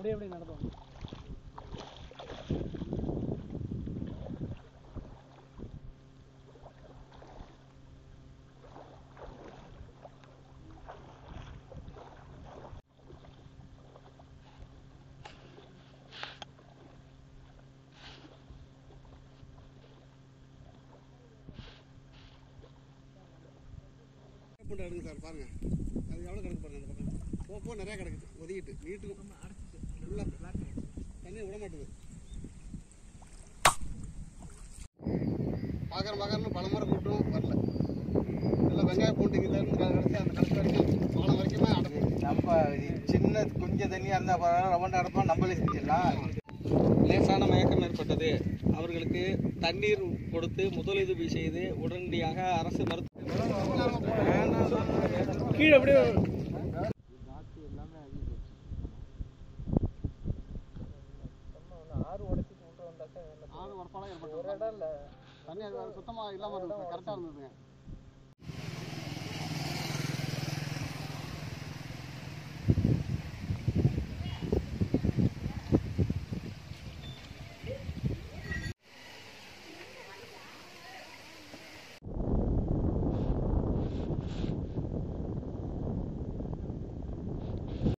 அப்படியே அப்படியே நடந்தோம் பூண்டை எடுங்க சார் பாருங்க அது எவ்வளோ கிடக்கு பாருங்க அந்த பக்கம் போ போ நிறையா கிடக்குது ஒதுக்கிட்டு நீட்டுக்கு ஃபுல்லாக தண்ணி விட மாட்டுது பார்க்குற பார்க்குறன்னு பல முறை கூட்டும் வரல எல்லாம் வெங்காய பூண்டிங்கிலேருந்து கிடச்சி அந்த கடைசி வரைக்கும் பாலம் வரைக்குமே அடக்கும் நம்ம சின்ன கொஞ்சம் தண்ணியாக இருந்தால் பரவாயில்ல ரவண்டை அடப்போம் நம்மளே செஞ்சிடலாம் லேசான மயக்கம் ஏற்பட்டது அவர்களுக்கு தண்ணீர் கொடுத்து முதலுதவி செய்து உடனடியாக அரசு மருத்துவ கீழே அப்படியே ஆறு வரப்பாலாம் ஏற்பட்டு தண்ணி அது சுத்தமாக இல்லாமல் இருந்தது கரெக்டாக இருந்ததுங்க